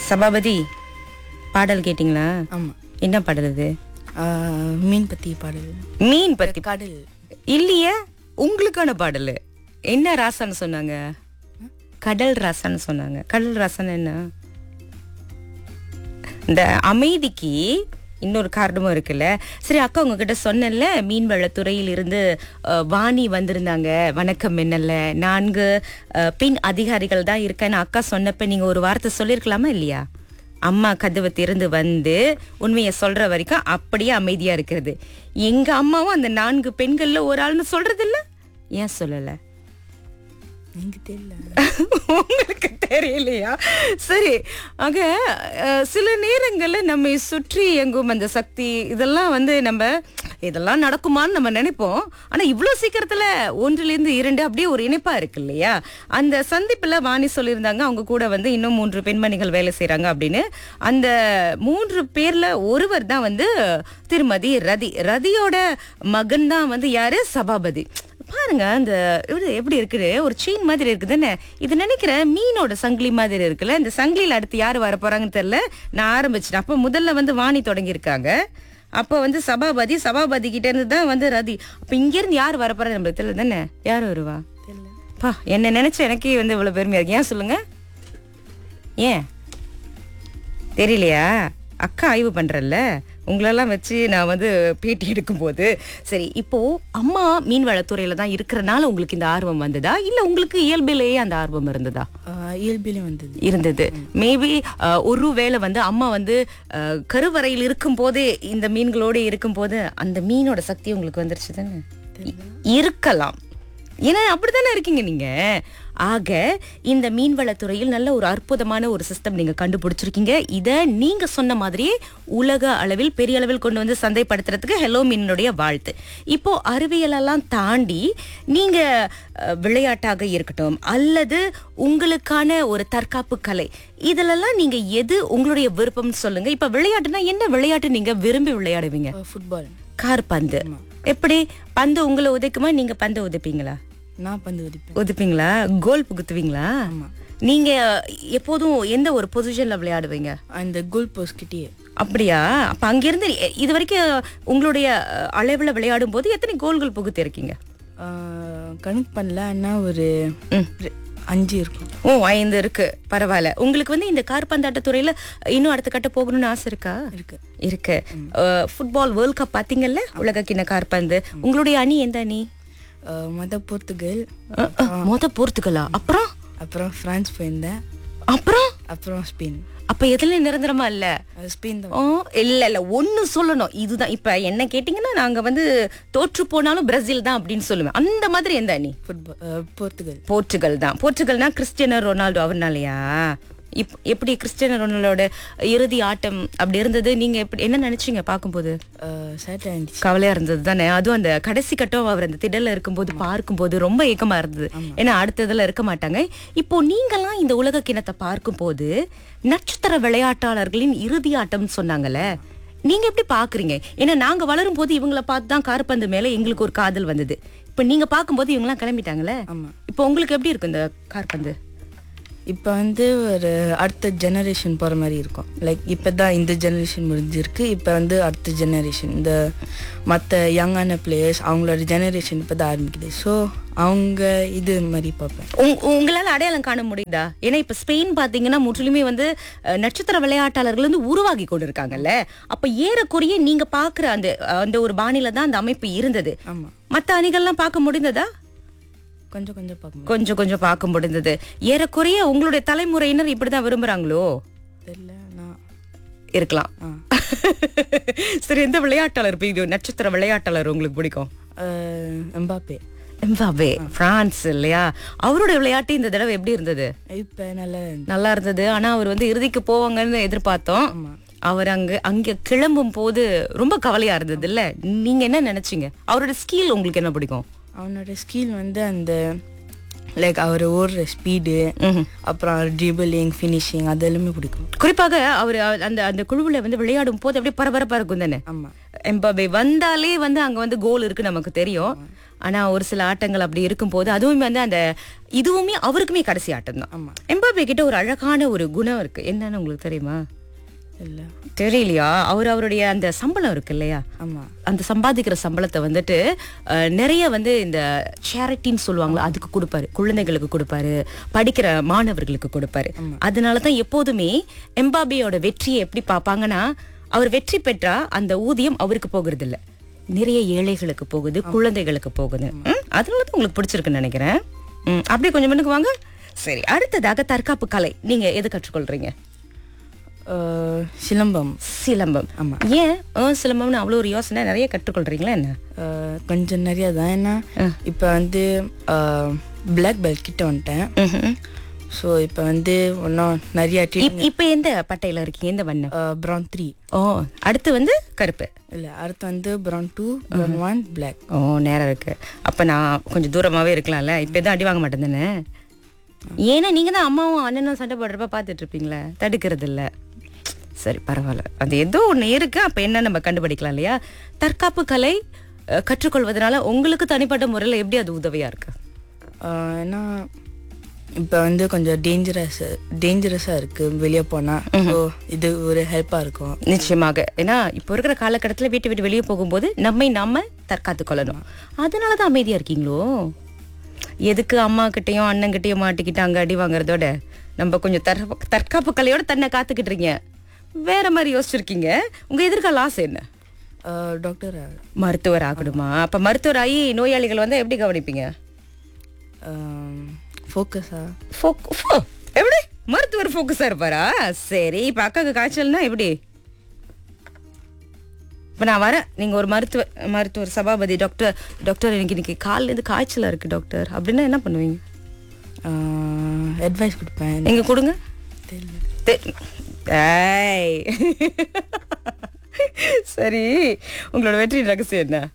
சபாபதி பாடல் கேட்டிங்களா ஆமாம் என்ன பாடல் இது மீன் பற்றி பாடல் மீன் பத்தி கடல் இல்லையே உங்களுக்கான பாடல் என்ன ராசான்னு சொன்னாங்க கடல் ராசான்னு சொன்னாங்க கடல் ராசான்னு என்ன இந்த அமைதிக்கு இன்னொரு காரணமும் இருக்குல்ல சரி அக்கா உங்ககிட்ட சொன்னேன்ல மீன்வளத்துறையில் இருந்து அஹ், வாணி வந்திருந்தாங்க வணக்கம் என்னல்ல நான்கு அஹ், பெண் அதிகாரிகள் தான் இருக்கேன்னு அக்கா சொன்னப்ப நீங்க ஒரு வார்த்தை சொல்லியிருக்கலாமா இல்லையா அம்மா கதவை திறந்து வந்து உண்மையை சொல்ற வரைக்கும் அப்படியே அமைதியா இருக்கிறது எங்க அம்மாவும் அந்த நான்கு பெண்கள்ல ஒரு ஆள்னு சொல்றது இல்ல ஏன் சொல்லல எனக்கு தெரியல உங்களுக்கு தெரியலையா சரி ஆக அஹ், சில நேரங்கள்ல நம்மை சுற்றி இயங்கும் அந்த சக்தி இதெல்லாம் வந்து நம்ம இதெல்லாம் நடக்குமான்னு நம்ம நினைப்போம் ஆனா இவ்வளவு சீக்கிரத்துல ஒன்றிலிருந்து இரண்டு அப்படியே ஒரு இணைப்பா இருக்கு இல்லையா அந்த சந்திப்புல வாணி சொல்லியிருந்தாங்க அவங்க கூட வந்து இன்னும் மூன்று பெண்மணிகள் வேலை செய்றாங்க அப்படின்னு அந்த மூன்று பேர்ல ஒருவர் தான் வந்து திருமதி ரதி ரதியோட மகன் தான் வந்து யாரு சபாபதி பாருங்க அந்த இது எப்படி இருக்குது ஒரு செயின் மாதிரி இருக்குதுன்னு இது நினைக்கிறேன் மீனோட சங்கிலி மாதிரி இருக்குல்ல இந்த சங்கிலியில அடுத்து யார் வர போறாங்கன்னு தெரியல நான் ஆரம்பிச்சிட்டேன் அப்ப முதல்ல வந்து வாணி தொடங்கியிருக்காங்க அப்ப வந்து சபாபதி சபாபதி கிட்ட இருந்து தான் வந்து ரதி அப்ப இங்க இருந்து யார் வர போறா நம்மளுக்கு தெரியல தானே யார் வருவா தெரியல பா என்ன நினைச்ச எனக்கே வந்து இவ்வளவு பெருமையா இருக்கு ஏன் சொல்லுங்க ஏன் தெரியலையா அக்கா ஆய்வு பண்றல்ல உங்களெல்லாம் வச்சு நான் வந்து பேட்டி எடுக்கும்போது சரி இப்போ அம்மா மீன்வளத்துறையில தான் இருக்கிறனால உங்களுக்கு இந்த ஆர்வம் வந்ததா இல்ல உங்களுக்கு இயல்பிலேயே அந்த ஆர்வம் இருந்ததா இயல்பிலையும் வந்தது இருந்தது மேபி ஒரு வேளை வந்து அம்மா வந்து அஹ், கருவறையில் இருக்கும் போதே இந்த மீன்களோட இருக்கும் போது அந்த மீனோட சக்தி உங்களுக்கு வந்துருச்சு தானே இ- இருக்கலாம் ஏன்னா அப்படித்தானே இருக்கீங்க நீங்க ஆக இந்த மீன்வளத்துறையில் நல்ல ஒரு அற்புதமான ஒரு சிஸ்டம் நீங்க கண்டுபிடிச்சிருக்கீங்க இத நீங்க சொன்ன மாதிரியே உலக அளவில் பெரிய அளவில் கொண்டு வந்து சந்தைப்படுத்துறதுக்கு ஹெலோ மீனுடைய வாழ்த்து இப்போ அறிவியலெல்லாம் தாண்டி நீங்க அஹ், விளையாட்டாக இருக்கட்டும் அல்லது உங்களுக்கான ஒரு தற்காப்பு கலை இதுலெல்லாம் நீங்க எது உங்களுடைய விருப்பம்னு சொல்லுங்க இப்ப விளையாட்டுனா என்ன விளையாட்டு நீங்க விரும்பி விளையாடுவீங்க ஃபுட்பால் கார் பந்து எப்படி பந்து உங்களை உதைக்குமா நீங்க பந்து உதைப்பீங்களா நான் பந்து உதிப்பேன் உதைப்பீங்களா கோல் புகுத்துவீங்களா நீங்க எப்போதும் எந்த ஒரு பொசிஷன்ல விளையாடுவீங்க அந்த கோல் போஸ்ட் கிட்டேயே அப்படியா அப்ப அங்கிருந்து இ- இது வரைக்கும் உங்களுடைய அஹ், அளவுல விளையாடும் போது எத்தனை கோல்கள் புகுத்தி இருக்கீங்க கணக்கு பண்ணல ஆனால் ஒரு ரெ- அஞ்சு இருக்கும் ஓ ஐந்து இருக்கு பரவாயில்ல உங்களுக்கு வந்து இந்த கார்பந்தாட்ட துறையில இன்னும் அடுத்த கட்ட போகணும்னு ஆசை இருக்கா இருக்கு இருக்கு ஃபுட்பால் வேர்ல்ட் கப் பாத்தீங்கல்ல உலக கிண்ண கார்பந்து உங்களுடைய அணி எந்த அணி அஹ், மொத போர்த்துகல் அஹ், அஹ், மொத போர்த்துகலா அப்புறம் அப்புறம் ஃப்ரான்ஸ் போயிருந்தேன் அப்புறம் அப்புறம் ஸ்பெயின் அப்ப எதுல நிரந்தரமா இல்ல அது ஸ்பெயின் தான் ஓ இல்ல இல்ல ஒண்ணு சொல்லணும் இதுதான் இப்ப என்ன கேட்டீங்கன்னா நாங்க வந்து தோற்று போனாலும் பிரேசில் தான் அப்படின்னு சொல்லுவேன் அந்த மாதிரி எந்த அணி ஃபுட்பால் போர்த்துகல் போர்ச்சுகல் தான் போர்ச்சுகல்னா கிறிஸ்டியானோ ரொனால்டோ அவர்னாலயா இப் எப்படி கிறிஸ்டியானோ ரொனால்டோட இறுதி ஆட்டம் அப்படி இருந்தது நீங்க எப்படி என்ன நினைச்சீங்க பார்க்கும்போது சேட்டாக இருந்துச்சு கவலையா இருந்தது தானே அதுவும் அந்த கடைசி கட்டம் அவர் அந்த திடல்ல இருக்கும்போது பார்க்கும்போது ரொம்ப ஏக்கமா இருந்தது ஏன்னா அடுத்ததுல இருக்க மாட்டாங்க இப்போ நீங்கெல்லாம் இந்த உலக கிணத்தை பார்க்கும்போது நட்சத்திர விளையாட்டாளர்களின் இறுதி ஆட்டம் சொன்னாங்கல்ல நீங்க எப்படி பாக்குறீங்க ஏன்னா நாங்க வளரும் போது இவங்கள பார்த்து தான் கார்பந்து மேல எங்களுக்கு ஒரு காதல் வந்தது இப்ப நீங்க பார்க்கும்போது இவங்கெல்லாம் கிளம்பிட்டாங்கல்ல ஆமா. இப்போ உங்களுக்கு எப்படி இருக்கும் இந்த கார்பந்து இப்போ வந்து ஒரு அடுத்த ஜெனரேஷன் போகிற மாதிரி இருக்கும் லைக் இப்போ தான் இந்த ஜெனரேஷன் முடிஞ்சிருக்கு இப்போ வந்து அடுத்த ஜெனரேஷன் இந்த மற்ற யங்கான பிளேயர்ஸ் அவங்களோட ஜெனரேஷன் இப்போ தான் ஆரம்பிக்குது ஸோ அவங்க இது மாதிரி பார்ப்பேன் உங்- உங்களால அடையாளம் காண முடியுதா ஏன்னா இப்ப ஸ்பெயின் பாத்தீங்கன்னா முற்றிலுமே வந்து அஹ், நட்சத்திர விளையாட்டாளர்கள் வந்து உருவாகி கொண்டு இருக்காங்கல்ல அப்ப ஏறக்குறைய நீங்க பாக்குற அந்த அந்த ஒரு பாணியில தான் அந்த அமைப்பு இருந்தது ஆமாம் மத்த அணிகள்லாம் பார்க்க முடிந்ததா கொஞ்சம் கொஞ்சம் பார்க்க கொஞ்சம் கொஞ்சம் பார்க்க முடிந்தது ஏறக்குறைய உங்களுடைய தலைமுறையினர் இப்படிதான் விரும்புறாங்களோ தெரியல நான் இருக்கலாம் ஆ சரி எந்த விளையாட்டாளர் பிடிக்கும் நட்சத்திர விளையாட்டாளர் உங்களுக்கு பிடிக்கும் அஹ், எம்பாப்பே எம்பாபே பிரான்ஸ் இல்லையா அவருடைய விளையாட்டு இந்த தடவை எப்படி இருந்தது இப்போ நல்லா நல்லா இருந்தது ஆனா அவர் வந்து இறுதிக்கு போவாங்கன்னு எதிர்பார்த்தோம் ஆமாம் அவர் அங்க அங்க கிளம்பும் போது ரொம்ப கவலையா இருந்தது இல்ல நீங்க என்ன நினைச்சீங்க அவரோட ஸ்கில் உங்களுக்கு என்ன பிடிக்கும் அவனோட ஸ்கில் வந்து அந்த லைக் அவர் ஓடுற ஸ்பீடு ம்ஹும். அப்புறம் ட்ரிபிளிங் ஃபினிஷிங் அது எல்லாமே பிடிக்கும் குறிப்பாக அவர் அந்த அந்த குழுவுல வந்து விளையாடும் போது அப்படியே பரபரப்பா இருக்கும் தானே ஆமாம் எம்பாபே வந்தாலே வந்து அங்க வந்து கோல் இருக்கு நமக்கு தெரியும் ஆனா ஒரு சில ஆட்டங்கள் அப்படி இருக்கும்போது அதுவும் வந்து அந்த இதுவுமே அவருக்குமே கடைசி ஆட்டம் தான் ஆமா. எம்பாபே கிட்ட ஒரு அழகான ஒரு குணம் இருக்கு என்னன்னு உங்களுக்கு தெரியுமா இல்ல தெரியலையா அவர் அவருடைய அந்த சம்பளம் இருக்கு இல்லையா ஆமா அந்த சம்பாதிக்கிற சம்பளத்தை வந்துட்டு அஹ், நிறைய வந்து இந்த சேரிட்டின்னு சொல்லுவாங்களா அதுக்கு கொடுப்பாரு குழந்தைகளுக்கு கொடுப்பாரு படிக்கிற மாணவர்களுக்கு கொடுப்பாரு அதனால தான் எப்போதுமே எம்பாபியோட வெற்றியை எப்படி பார்ப்பாங்கன்னா அவர் வெற்றி பெற்றா அந்த ஊதியம் அவருக்கு போகிறது இல்ல நிறைய ஏழைகளுக்கு போகுது குழந்தைகளுக்கு போகுது ம், அதனால தான் உங்களுக்கு பிடிச்சிருக்குன்னு நினைக்கிறேன் ம், அப்படியே கொஞ்சம் முன்னுக்கு வாங்க சரி அடுத்ததாக தற்காப்பு கலை நீங்க எது கற்றுக்கொள்றீங்க அஹ், சிலம்பம் சிலம்பம் ஆமா. ஏன் அஹ், சிலம்பம்னு அவ்வளோ ஒரு யோசனை நிறைய கற்றுக்கொள்றீங்களா என்ன அஹ், கொஞ்சம் நிறைய தான் ஏன்னா இப்போ வந்து பிளாக் பெல்ட் கிட்ட வந்துட்டேன் ம்ஹும். ஸோ இப்போ வந்து இன்னும் நிறைய இப்- இப்ப எந்த பட்டையில இருக்கீங்க எந்த வண்ணம் ப்ரௌன் த்ரீ ஓ அடுத்து வந்து கருப்பு இல்லை அடுத்து வந்து brown two brown one black ஓ நேரம் இருக்கு அப்ப நான் கொஞ்சம் தூரமாவே இருக்கலாம்ல இப்ப எதுவும் அடி வாங்க மாட்டேன் தானே ஏன்னா நீங்க தான் அம்மாவும் அண்ணனும் சண்டை போடுறப்ப பார்த்துட்டு இருப்பீங்களே தடுக்கிறது இல்ல சரி பரவாயில்ல அது ஏதோ ஒண்ணு இருக்கு அப்ப என்ன நம்ம கண்டுபிடிக்கலாம் இல்லையா தற்காப்பு கலை அஹ், கற்றுக்கொள்வதனால உங்களுக்கு தனிப்பட்ட முறையில் எப்படி அது உதவியா இருக்கு ஏன்னா இப்போ வந்து கொஞ்சம் டேஞ்சரஸ் டேஞ்சரஸாக இருக்குது வெளியே போனால் ஸோ இது ஒரு ஹெல்ப்பாக இருக்கும் நிச்சயமாக ஏன்னா இப்போ இருக்கிற காலகட்டத்தில் வீட்டை விட்டு வெளியே போகும்போது நம்மை நாம தற்காத்து கொள்ளணும் அதனால தான் அமைதியா இருக்கீங்களோ எதுக்கு அம்மா கிட்டயும் அண்ணன் கிட்டயும் மாட்டிக்கிட்டு அங்க அடி வாங்குறதோட நம்ம கொஞ்சம் தற்காப்பு தற்காப்பு கலையோட தன்னை காத்துக்கிட்டுறீங்க வேற மாதிரி யோசிச்சிருக்கீங்க உங்க எதிர்கால ஆசை என்ன டாக்டர் மருத்துவர் ஆகணுமா அப்ப மருத்துவர் ஆகி நோயாளிகள் வந்தா எப்படி கவனிப்பீங்க ஃபோக்கஸாக Foc- fo- எப்படி மருத்துவர் ஃபோக்கஸா இருப்பாரா சரி இப்ப அக்காக்கு காய்ச்சல்னா எப்படி இப்ப நான் வரேன் நீங்க ஒரு மருத்துவ மருத்துவர் சபாபதி டாக்டர் டாக்டர் எனக்கு இன்னைக்கு கால்ல இருந்து காய்ச்சலா இருக்கு டாக்டர் அப்படின்னா என்ன பண்ணுவீங்க அட்வைஸ் கொடுப்பேன் நீங்க கொடுங்க தெரியல தெ- ஏய். சரி உங்களோட வெற்றி ரகசியம் என்ன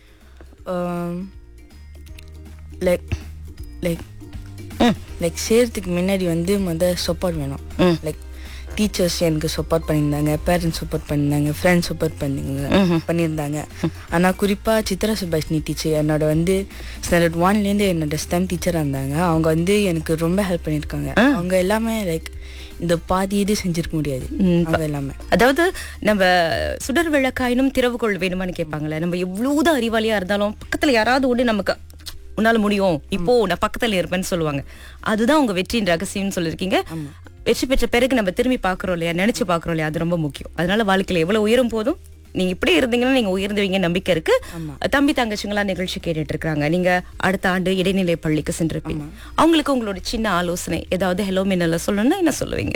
லைக் லைக் ம். லைக் செய்கிறதுக்கு முன்னாடி வந்து முத சப்போர்ட் வேணும் ம். லைக் டீச்சர்ஸ் எனக்கு சப்போர்ட் பண்ணியிருந்தாங்க பேரண்ட்ஸ் சப்போர்ட் பண்ணியிருந்தாங்க ஃப்ரெண்ட்ஸ் சப்போர்ட் பண்ணிங்க பண்ணியிருந்தாங்க ஆனால் குறிப்பாக சித்ரா சுபாஷினி டீச்சர் என்னோட வந்து ஸ்டாண்டர்ட் ஒன்லேருந்து என்னோட ஸ்டெம் டீச்சராக இருந்தாங்க அவங்க வந்து எனக்கு ரொம்ப ஹெல்ப் பண்ணியிருக்காங்க அவங்க எல்லாமே லைக் இந்த பாதி இது செஞ்சிருக்க முடியாது ம், அவங்க எல்லாமே அதாவது நம்ம சுடர் விளக்காயினும் திறவுகோள் வேணுமான்னு கேட்பாங்களே நம்ம எவ்வளவுதான் அறிவாளியா இருந்தாலும் பக்கத்துல யாராவது ஒண்ணு நமக்கு உன்னால முடியும் இப்போ நான் பக்கத்துல இருப்பேன்னு சொல்லுவாங்க அதுதான் உங்க வெற்றியின் ரகசியம்னு சொல்லியிருக்கீங்க வெற்றி பெற்ற பிறகு நம்ம திரும்பி பாக்குறோம் இல்லையா நினைச்சு பாக்குறோம் இல்லையா அது ரொம்ப முக்கியம் அதனால வாழ்க்கையில எவ்வளவு உயரும் போதும் நீங்க இப்படி இருந்தீங்கன்னா நீங்க உயர்ந்துவீங்க நம்பிக்கை இருக்கு தம்பி தங்கச்சிங்களா நிகழ்ச்சி கேட்டுட்டு இருக்காங்க நீங்க அடுத்த ஆண்டு இடைநிலை பள்ளிக்கு சென்றிருப்பீங்க அவங்களுக்கு உங்களோட சின்ன ஆலோசனை ஏதாவது ஹெலோ மின்னல சொல்லணும்னா என்ன சொல்லுவீங்க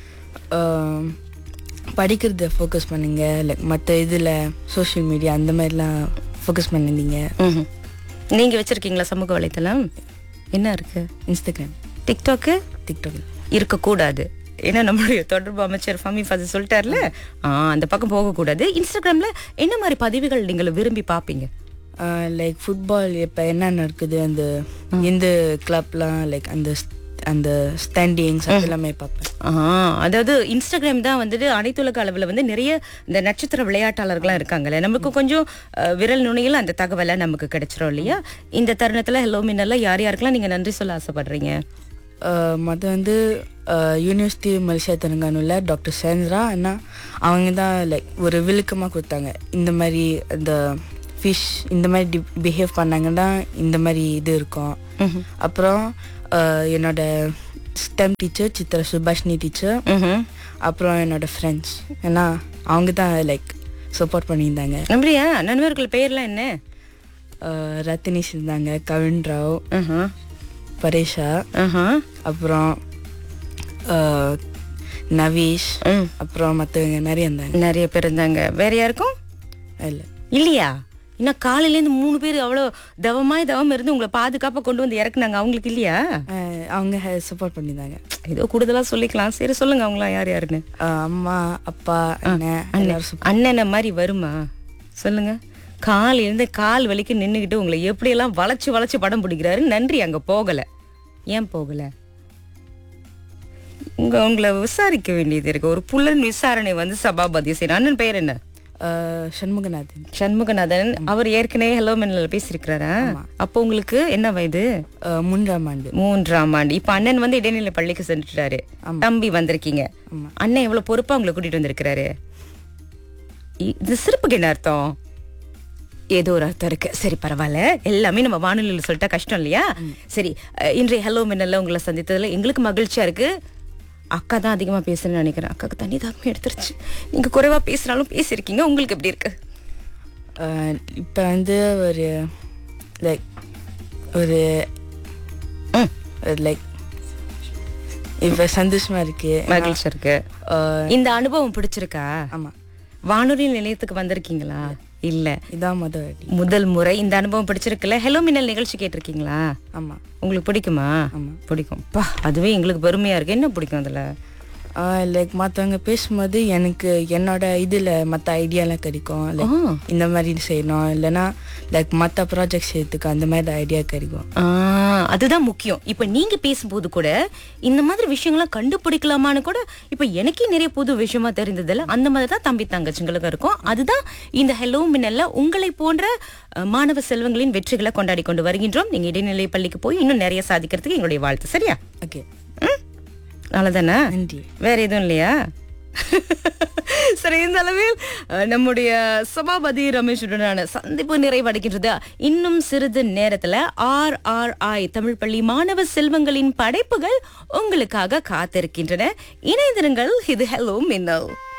ஆம், படிக்கிறத ஃபோக்கஸ் பண்ணுங்க லைக் மற்ற இதில் சோஷியல் மீடியா அந்த மாதிரிலாம் ஃபோக்கஸ் பண்ணிருந்தீங்க ம்ஹும். நீங்க வச்சிருக்கீங்களா சமூக வலைத்தளம் என்ன இருக்கு இன்ஸ்டாகிராம் டிக்டாக்கு டிக்டாக் இருக்கக்கூடாது ஏன்னா நம்மளுடைய தொடர்பு அமைச்சர் ஃபமி ஃபசி சொல்லிட்டார்ல ஆ, அந்த பக்கம் போகக்கூடாது இன்ஸ்டாகிராம்ல என்ன மாதிரி பதிவுகள் நீங்கள் விரும்பி பார்ப்பீங்க லைக் ஃபுட்பால் இப்போ என்ன நடக்குது அந்த இந்த கிளப்லாம் லைக் அந்த st- அந்த ஸ்டாண்டிங்ஸ் எல்லாமே பார்ப்பேன் ஆ, அதாவது இன்ஸ்டாகிராம் தான் வந்துட்டு அனைத்துலக அளவில் வந்து நிறைய இந்த நட்சத்திர விளையாட்டாளர்கள்லாம் இருக்காங்கல்ல நமக்கு கொஞ்சம் அஹ், விரல் நுனியில் அந்த தகவலை நமக்கு கிடைச்சிரும் இல்லையா இந்த தருணத்தில் ஹலோ மின்னல்ல யார் யாருக்கெல்லாம் நீங்கள் நன்றி சொல்ல ஆசைப்படுறீங்க மற்ற வந்து யூனிவர்சிட்டி மலேசியா தெலுங்கானுல டாக்டர் சேந்திரா அண்ணா அவங்க தான் லைக் ஒரு விழுக்கமாக கொடுத்தாங்க இந்த மாதிரி இந்த ஃபிஷ் இந்த மாதிரி பிஹேவ் பண்ணாங்கன்னா இந்த மாதிரி இது இருக்கும் அப்புறம் அஹ், என்னோட STEM teacher Chitra Subhashini teacher ம்ஹும். அப்புறம் என்னோட ஃப்ரெண்ட்ஸ் ஏன்னா அவங்க தான் லைக் சப்போர்ட் பண்ணியிருந்தாங்க அப்படியா நண்பர்கள் பெயர்லாம் என்ன அஹ், ரத்தினிஷ் இருந்தாங்க கவின் ராவ் ஆஹா. பரேஷா ஆஹா. அப்புறம் அஹ், நவீஷ் ம். அப்புறம் மற்றவங்க நிறைய இருந்தாங்க நிறைய பேர் இருந்தாங்க வேற யாருக்கும் இல்லை இல்லையா இன்னும் காலையில இருந்து மூணு பேர் அவ்வளோ தவமாய் தவம் இருந்து உங்களை பாதுகாப்பா கொண்டு வந்து இறக்குனாங்க அவங்களுக்கு இல்லையா அஹ், அவங்க சப்போர்ட் பண்ணியிருந்தாங்க ஏதோ கூடுதலா சொல்லிக்கலாம் சரி சொல்லுங்க அவங்களாம் யார் யாருன்னு அஹ், அம்மா அப்பா அண்ணன் எல்லாரும் support- அண்ணனை மாதிரி வருமா சொல்லுங்க காலையில இருந்து கால் வலிக்கு நின்னுகிட்டு உங்களை எப்படியெல்லாம் வளைச்சு வளைச்சு படம் பிடிக்கிறாரு நன்றி அங்க போகல ஏன் போகல உங்க உங்களை விசாரிக்க வேண்டியது இருக்கு ஒரு புலன் விசாரணை வந்து சபாபதி செய்யணும் அண்ணன் பெயர் என்ன அஹ், சண்முகநாதன் சண்முகநாதன் அவர் ஏற்கனவே ஹலோ மின்னல் பேசியிருக்கிறாரா அப்போ உங்களுக்கு என்ன வயது அஹ், மூன்றாம் ஆண்டு மூன்றாம் ஆண்டு இப்ப அண்ணன் வந்து இடைநிலை பள்ளிக்கு சென்றுட்டாரு தம்பி வந்திருக்கீங்க அண்ணன் எவ்வளவு பொறுப்பா உங்களை கூட்டிட்டு வந்திருக்கிறாரு இ- இது சிறப்புக்கு என்ன அர்த்தம் ஏதோ ஒரு அர்த்தம் இருக்கு சரி பரவாயில்ல எல்லாமே நம்ம வானொலியில் சொல்லிட்டா கஷ்டம் இல்லையா சரி அஹ், இன்றைய ஹலோ மின்னல்ல உங்களை சந்தித்ததுல எங்களுக்கு மகிழ்ச்சியா இருக்கு அக்கா தான் அதிகமா பேசுறேன்னு நினைக்கிறேன் அக்காக்கு தண்ணி தாக்கமே எடுத்துருச்சு நீங்க குறைவா பேசினாலும் பேசியிருக்கீங்க உங்களுக்கு எப்படி இருக்கு அஹ், இப்ப வந்து ஒரு லைக் ஒரு லைக் இப்ப சந்தோஷமா இருக்கு மகிழ்ச்சி இருக்கு அஹ், இந்த அனுபவம் பிடிச்சிருக்கா ஆமா வானொலி நிலையத்துக்கு வந்திருக்கீங்களா இல்ல இதான் முதல் வாட்டி முதல் முறை இந்த அனுபவம் பிடிச்சிருக்குல்ல ஹலோ மின்னல் நிகழ்ச்சி கேட்டிருக்கீங்களா ஆமா உங்களுக்கு பிடிக்குமா பிடிக்கும் பா அதுவே எங்களுக்கு பெருமையா இருக்கு என்ன பிடிக்கும் அதுல லைக் மற்றவங்க பேசும்போது எனக்கு என்னோட இதில் மற்ற ஐடியாலாம் கிடைக்கும் லைக் ஆ. இந்த மாதிரி செய்யணும் இல்லைன்னா லைக் மற்ற ப்ராஜெக்ட் செய்யறதுக்கு அந்த மாதிரி ஐடியா கிடைக்கும் ஆ, அதுதான் முக்கியம் இப்ப நீங்க பேசும்போது கூட இந்த மாதிரி விஷயங்கள்லாம் கண்டுபிடிக்கலாமான்னு கூட இப்ப எனக்கே நிறைய புது விஷயமா தெரிந்ததில்ல அந்த மாதிரி தான் தம்பி தங்கச்சிங்களுக்கு இருக்கும் அதுதான் இந்த ஹெலோ மின்னல்ல உங்களை போன்ற அஹ், மாணவ செல்வங்களின் வெற்றிகளை கொண்டாடி கொண்டு வருகின்றோம் நீங்க இடைநிலை பள்ளிக்கு போய் இன்னும் நிறைய சாதிக்கிறதுக்கு எங்களுடைய வாழ்த்து சரியா ஓகே ம்? அவ்வளவுதானே நன்றி வேற எதுவும் இல்லையா சரி இந்த அளவில் அஹ், நம்முடைய சபாபதி ரமேஷுடனான சந்திப்பு நிறைவடைகின்றது இன்னும் சிறிது நேரத்துல ஆர் ஆர் ஐ தமிழ் பள்ளி மாணவ செல்வங்களின் படைப்புகள் உங்களுக்காக காத்திருக்கின்றன இணைந்திருங்கள் இது ஹலோ மின்னல்